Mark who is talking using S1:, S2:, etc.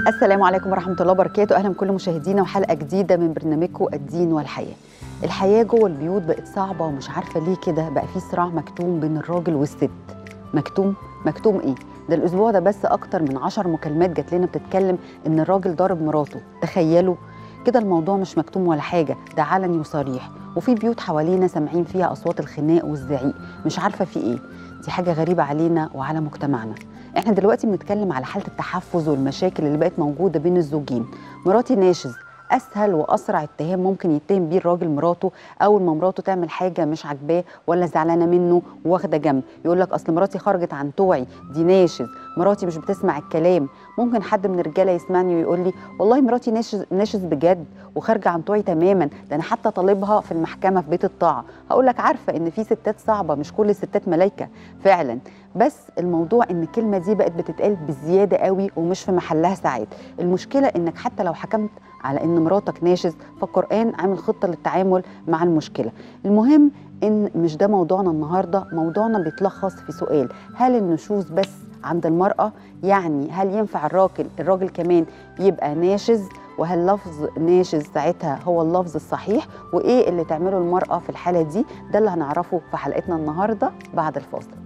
S1: السلام عليكم ورحمة الله وبركاته أهلا بكل مشاهدينا وحلقة جديدة من برنامجكم الدين والحياة الحياة جوه البيوت بقت صعبة ومش عارفة ليه كده بقى في صراع مكتوم بين الراجل والست مكتوم مكتوم ايه ده الاسبوع ده بس اكتر من عشر مكالمات جات لنا بتتكلم ان الراجل ضارب مراته تخيلوا كده الموضوع مش مكتوم ولا حاجة ده علني وصريح وفي بيوت حوالينا سامعين فيها أصوات الخناق والزعيق مش عارفة في إيه دي حاجة غريبة علينا وعلى مجتمعنا احنا دلوقتي بنتكلم على حالة التحفز والمشاكل اللي بقت موجودة بين الزوجين مراتي ناشز اسهل واسرع اتهام ممكن يتهم بيه الراجل مراته اول ما مراته تعمل حاجه مش عاجباه ولا زعلانه منه واخده جنب يقول لك اصل مراتي خرجت عن توعي دي ناشز مراتي مش بتسمع الكلام ممكن حد من الرجاله يسمعني ويقول لي والله مراتي ناشز ناشز بجد وخارجه عن توعي تماما ده انا حتى طالبها في المحكمه في بيت الطاعه هقول لك عارفه ان في ستات صعبه مش كل الستات ملايكه فعلا بس الموضوع ان الكلمه دي بقت بتتقال بزياده قوي ومش في محلها ساعات المشكله انك حتى لو حكمت على ان مراتك ناشز فالقران عامل خطه للتعامل مع المشكله المهم ان مش ده موضوعنا النهارده موضوعنا بيتلخص في سؤال هل النشوز بس عند المراه يعني هل ينفع الراجل الراجل كمان يبقى ناشز وهل لفظ ناشز ساعتها هو اللفظ الصحيح وايه اللي تعمله المراه في الحاله دي ده اللي هنعرفه في حلقتنا النهارده بعد الفاصل